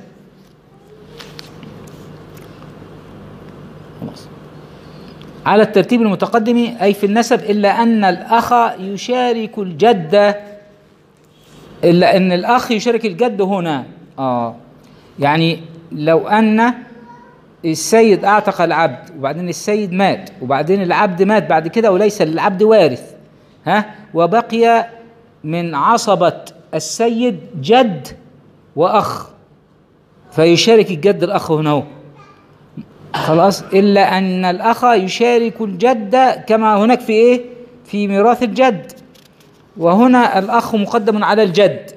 خلاص على الترتيب المتقدم اي في النسب الا ان الاخ يشارك الجد الا ان الاخ يشارك الجد هنا اه يعني لو ان السيد اعتق العبد وبعدين السيد مات وبعدين العبد مات بعد كده وليس للعبد وارث ها وبقي من عصبة السيد جد وأخ فيشارك الجد الأخ هنا هو. خلاص إلا أن الأخ يشارك الجد كما هناك في إيه في ميراث الجد وهنا الأخ مقدم على الجد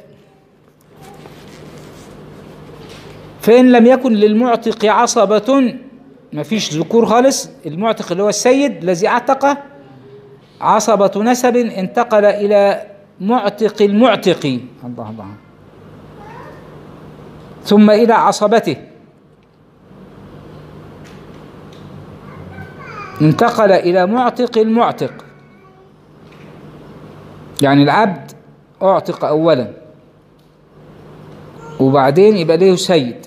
فإن لم يكن للمعتق عصبة ما فيش ذكور خالص المعتق اللي هو السيد الذي اعتق عصبة نسب انتقل إلى معتق المعتق الله الله ثم إلى عصبته انتقل إلى معتق المعتق يعني العبد أعتق أولا وبعدين يبقى له سيد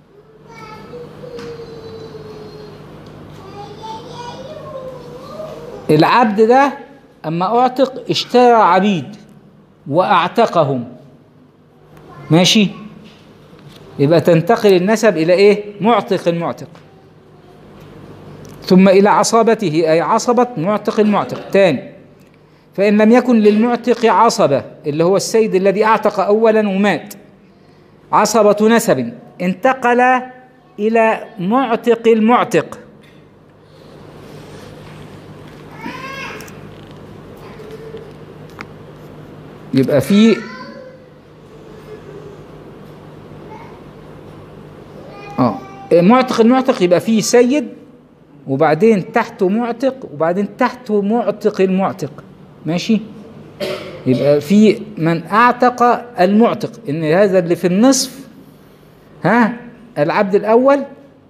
العبد ده اما اعتق اشترى عبيد واعتقهم ماشي يبقى تنتقل النسب الى ايه معتق المعتق ثم الى عصابته اي عصبة معتق المعتق تاني فان لم يكن للمعتق عصبة اللي هو السيد الذي اعتق اولا ومات عصبة نسب انتقل الى معتق المعتق يبقى في اه معتق المعتق يبقى فيه سيد وبعدين تحته معتق وبعدين تحته معتق المعتق ماشي يبقى في من اعتق المعتق ان هذا اللي في النصف ها العبد الاول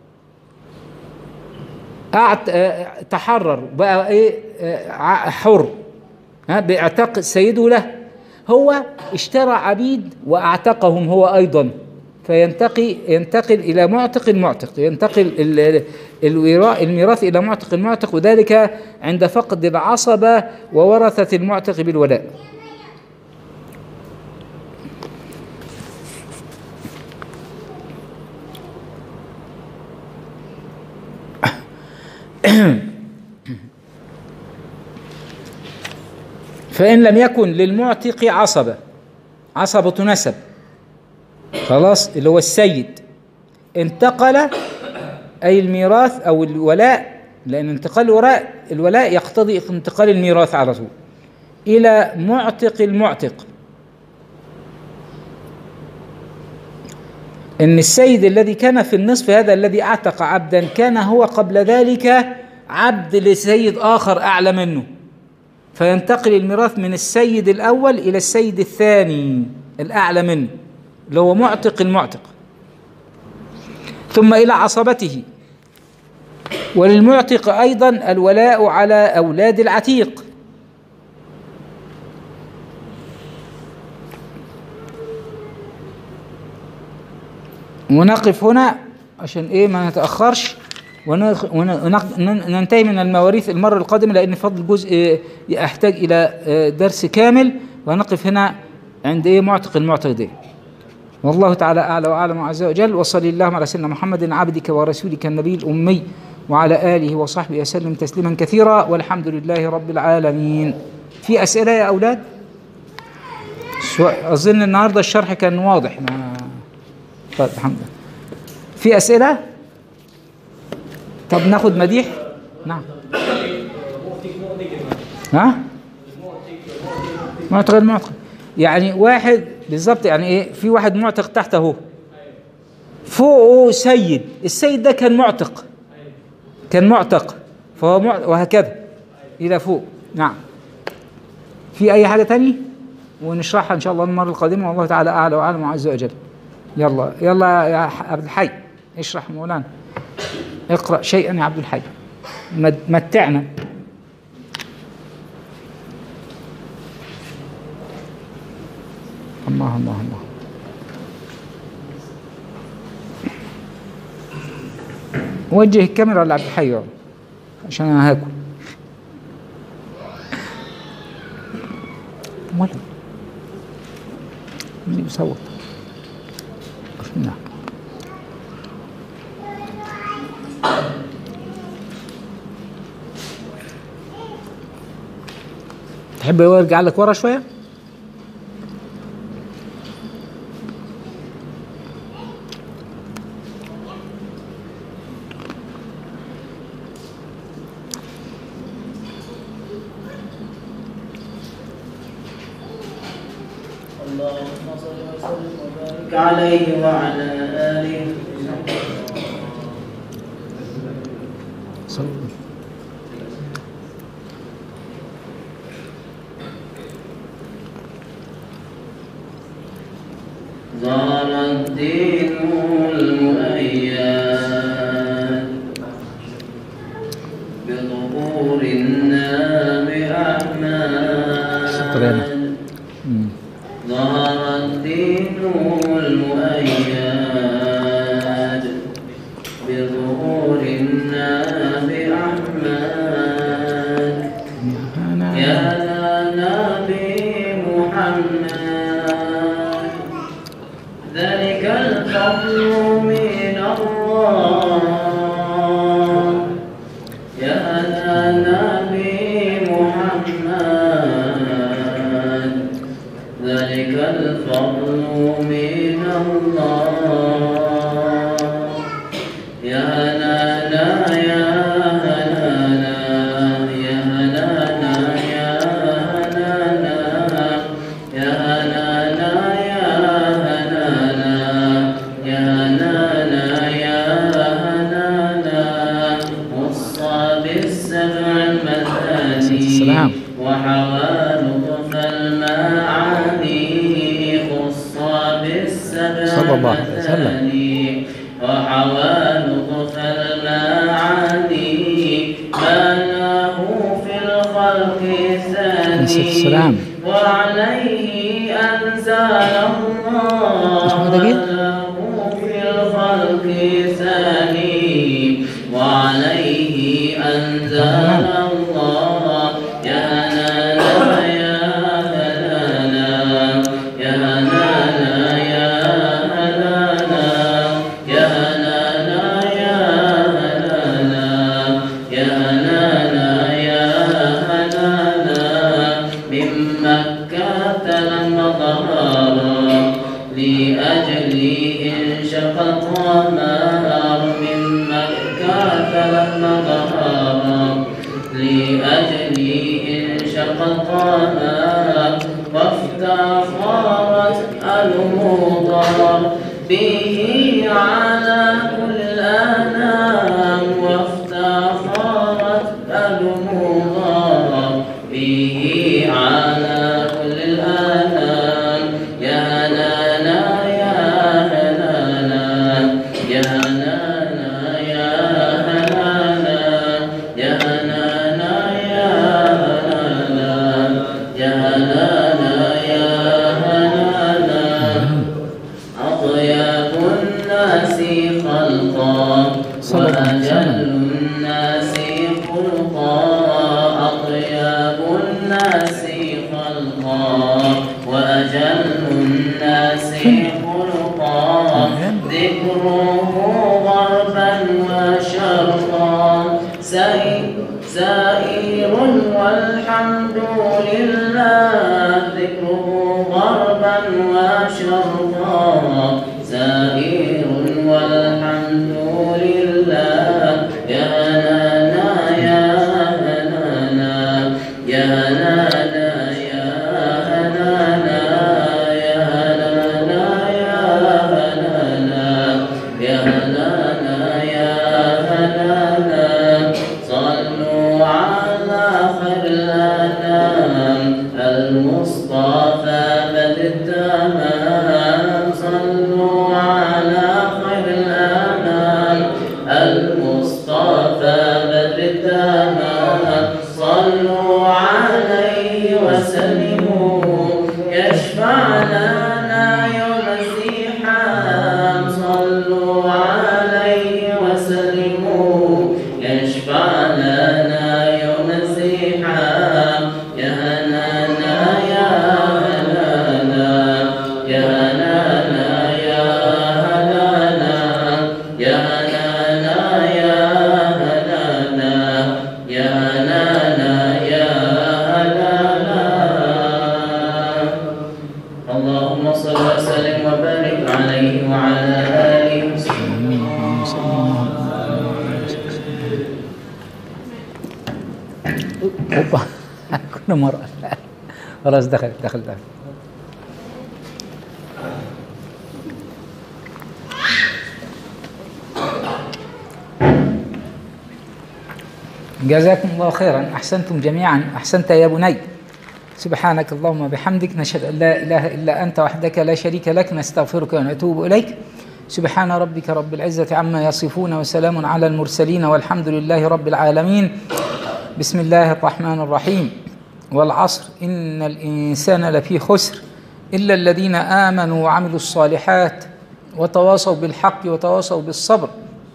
أعت... تحرر بقى ايه حر ها باعتاق سيده له هو اشترى عبيد واعتقهم هو ايضا فينتقي ينتقل الى معتق المعتق ينتقل الميراث الى معتق المعتق وذلك عند فقد العصبه وورثه المعتق بالولاء فإن لم يكن للمعتق عصبة عصبة نسب خلاص اللي هو السيد انتقل أي الميراث أو الولاء لأن انتقال الولاء الولاء يقتضي انتقال الميراث على طول إلى معتق المعتق إن السيد الذي كان في النصف هذا الذي أعتق عبدا كان هو قبل ذلك عبد لسيد آخر أعلى منه فينتقل الميراث من السيد الأول إلى السيد الثاني الأعلى منه اللي هو معتق المعتق ثم إلى عصبته وللمعتق أيضا الولاء على أولاد العتيق ونقف هنا عشان إيه ما نتأخرش ونخ- ون- ونق- نن- ننتهي من المواريث المرة القادمة لأن فضل جزء آه، يحتاج إلى آه، درس كامل ونقف هنا عند إيه معتق المعتقدين والله تعالى أعلى وأعلم عز وجل وصلى اللهم على سيدنا محمد عبدك ورسولك النبي الأمي وعلى آله وصحبه وسلم تسليما كثيرا والحمد لله رب العالمين في أسئلة يا أولاد سواء- أظن النهاردة الشرح كان واضح ما طيب الحمد لله في أسئلة طب ناخد مديح نعم ها معتق المعتق يعني واحد بالظبط يعني ايه في واحد معتق تحته فوقه سيد السيد ده كان معتق كان معتق فهو مع... وهكذا الى فوق نعم في اي حاجه تاني ونشرحها ان شاء الله المره القادمه والله تعالى اعلى واعلم عز وجل يلا يلا يا ح- عبد الحي اشرح مولانا اقرا شيئا يا عبد الحي مد- متعنا الله الله الله وجه الكاميرا لعبد الحي يلا، عشان انا هاكل ولا مين بيصوت نعم تحب ارجع لك ورا شويه اللهم صل وسلم وبارك عليه وعلى آله صلى ظهر الدين المؤيد بظهور النام شكراً. أحمد مم. ظهر الدين المؤيد بظهور النام أحمد يا نبي محمد ذلك الفضل من الله يا نبي محمد ذلك الفضل من الله يا هلالا يا هلالا يا هلالا يا هلالا يا هلالا يا هلالا يا هلالا يا هلالا وصى بالسبع المثاني السلام. وحوى لطف المعاني خص بالسبع صلى الله عليه وسلم. المثاني وحوى لطف المعاني ما له في الخلق ثاني السلام. وعليه أنزل الله اسمه دقيق؟ ما له في الخلق ثاني وعليه أنزل الله يا هلالا يا هلالا يا هلالا يا هلالا يا هلالا يا هلالا يا هلالا يا هلالا من مكة لما ظهر لأجله انشق القمر من مكة لما ظهر لأجله انشق القمر وافتخرت المضر به على كل الأنام وافتخرت المضر به على كل الأنام يا هلالا يا هلالا يا هلالا يا هلالا يا هلالا يا هلالا يا هلالا يا هلالا أطيب الناس خلقا صلى الله عليه وسلم. وأجل الناس خلقا أطيب الناس خلقا وأجل الناس خلقا ذكره غربا وشرقا سي- سائر والحمد لله ذكره غربا وشرقا سائر والحمد لله يا هنانا يا هنانا يا هنانا يا هنانا يا هنانا يا هنانا يا هنانا يا هنانا صلوا على خير الأنام المصطفى بدر التمام صلوا على خير الأنام المصطفى بدر التمام صلوا عليه وسلموا يشفع لنا يوم الزحام صلوا عليه وسلموا يشفع لنا يوم الزحام يا هنانا يا هنانا يا هنانا يا هنانا يا هنانا يا هنانا يا هنانا يا هنانا اللهم صل وسلم وبارك عليه وعلى آله وصحبه اوبا كل مرة خلاص دخل دخل دخل جزاكم الله خيرا احسنتم جميعا احسنت يا بني سبحانك اللهم وبحمدك نشهد ان لا اله الا انت وحدك لا شريك لك نستغفرك ونتوب اليك سبحان ربك رب العزه عما يصفون وسلام على المرسلين والحمد لله رب العالمين بسم الله الرحمن الرحيم والعصر ان الانسان لفي خسر الا الذين امنوا وعملوا الصالحات وتواصوا بالحق وتواصوا بالصبر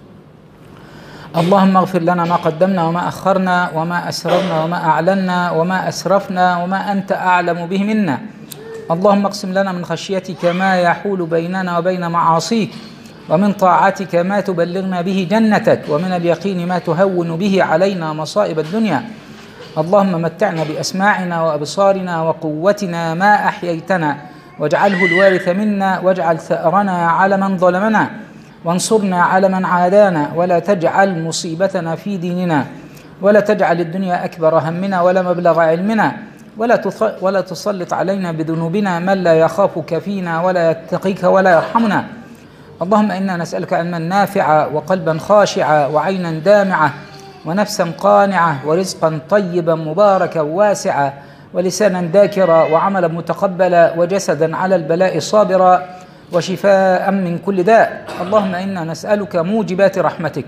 اللهم اغفر لنا ما قدمنا وما اخرنا وما اسررنا وما اعلنا وما اسرفنا وما انت اعلم به منا اللهم اقسم لنا من خشيتك ما يحول بيننا وبين معاصيك ومن طاعتك ما تبلغنا به جنتك ومن اليقين ما تهون به علينا مصائب الدنيا اللهم متعنا باسماعنا وابصارنا وقوتنا ما احييتنا واجعله الوارث منا واجعل ثارنا على من ظلمنا وانصرنا على من عادانا ولا تجعل مصيبتنا في ديننا ولا تجعل الدنيا اكبر همنا ولا مبلغ علمنا ولا تث- ولا تسلط علينا بذنوبنا من لا يخافك فينا ولا يتقيك ولا يرحمنا اللهم انا نسالك علما نافعا وقلبا خاشعا وعينا دامعه ونفسا قانعه ورزقا طيبا مباركا واسعا ولسانا ذاكرا وعملا متقبلا وجسدا على البلاء صابرا وشفاء من كل داء اللهم انا نسالك موجبات رحمتك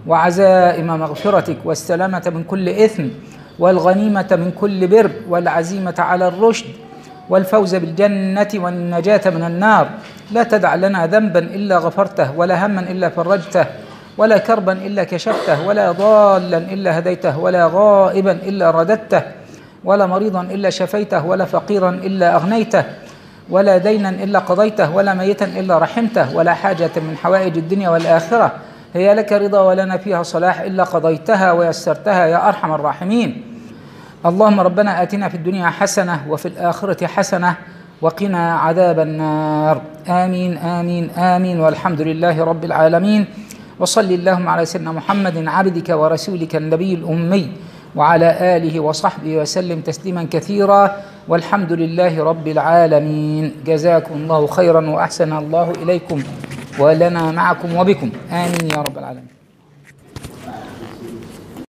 وعزائم مغفرتك والسلامه من كل اثم والغنيمه من كل بر والعزيمه على الرشد والفوز بالجنه والنجاه من النار لا تدع لنا ذنبا الا غفرته ولا هما الا فرجته ولا كربا الا كشفته ولا ضالا الا هديته ولا غائبا الا رددته ولا مريضا الا شفيته ولا فقيرا الا اغنيته ولا دينا الا قضيته ولا ميتا الا رحمته ولا حاجه من حوائج الدنيا والاخره هي لك رضا ولنا فيها صلاح الا قضيتها ويسرتها يا ارحم الراحمين اللهم ربنا آتنا في الدنيا حسنة وفي الآخرة حسنة وقنا عذاب النار آمين آمين آمين والحمد لله رب العالمين وصل اللهم على سيدنا محمد عبدك ورسولك النبي الأمي وعلى آله وصحبه وسلم تسليما كثيرا والحمد لله رب العالمين جزاكم الله خيرا وأحسن الله إليكم ولنا معكم وبكم آمين يا رب العالمين